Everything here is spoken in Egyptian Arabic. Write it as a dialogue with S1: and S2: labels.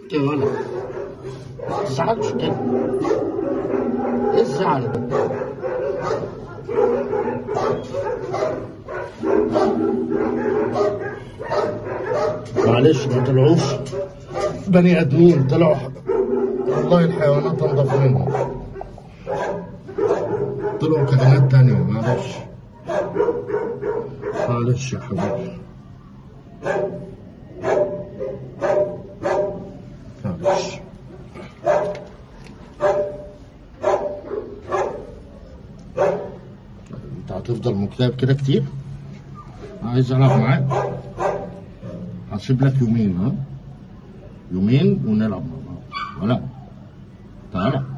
S1: يا ولد ما تزعلش كده ايه الزعل ده؟ معلش ما طلعوش بني ادمين طلعوا والله الحيوانات انضف منهم طلعوا كائنات تانية معلش معلش يا حبيبي معلش انت هتفضل مكتئب كده كتير عايز العب معاك هسيب لك يومين ها يومين ونلعب مع بعض ولا تعالى